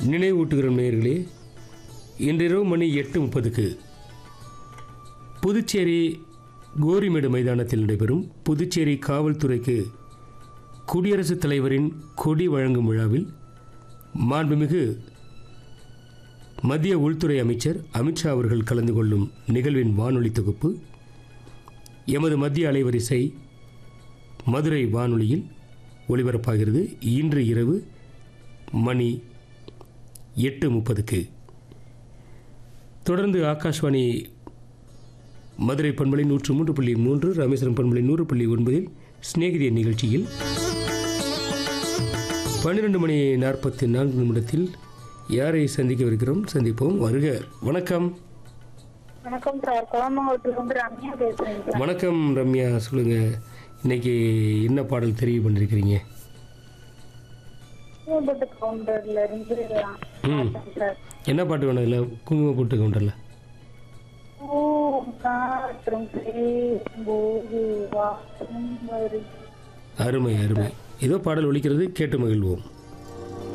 நினைவூட்டுகிறோம் நேயர்களே இன்றிரவு மணி எட்டு முப்பதுக்கு புதுச்சேரி கோரிமேடு மைதானத்தில் நடைபெறும் புதுச்சேரி காவல்துறைக்கு குடியரசுத் தலைவரின் கொடி வழங்கும் விழாவில் மாண்புமிகு மத்திய உள்துறை அமைச்சர் அமித்ஷா அவர்கள் கலந்து கொள்ளும் நிகழ்வின் வானொலி தொகுப்பு எமது மத்திய அலைவரிசை மதுரை வானொலியில் ஒளிபரப்பாகிறது இன்று இரவு மணி எட்டு முப்பதுக்கு தொடர்ந்து ஆகாஷ்வாணி மதுரை பண்பலை நூற்று மூன்று புள்ளி மூன்று ராமேஸ்வரம் பண்பலை நூறு புள்ளி ஒன்பதில் சிநேகிதிய நிகழ்ச்சியில் பன்னிரெண்டு மணி நாற்பத்தி நான்கு நிமிடத்தில் யாரை சந்திக்கவிருக்கிறோம் சந்திப்போம் வருக வணக்கம் வணக்கம் சார் கோயம்புத்தூர்ல இருந்து ரம்யா பேசுறேன் சார் வணக்கம் ரம்யா சொல்லுங்க இன்னைக்கு என்ன பாடல் தெரிவு பண்ணிருக்கிறீங்க கோயம்புத்தூர் கவுண்டர்ல இருந்து ம். பார்த்தேன் சார் என்ன பாட்டு வேணும் இதில் குங்குமம் போட்டு கவுண்டரில் ஓ காற்றும் போது வாசம் வருது அருமை அருமை ஏதோ பாடல் ஒலிக்கிறது கேட்டு மகிழ்வோம்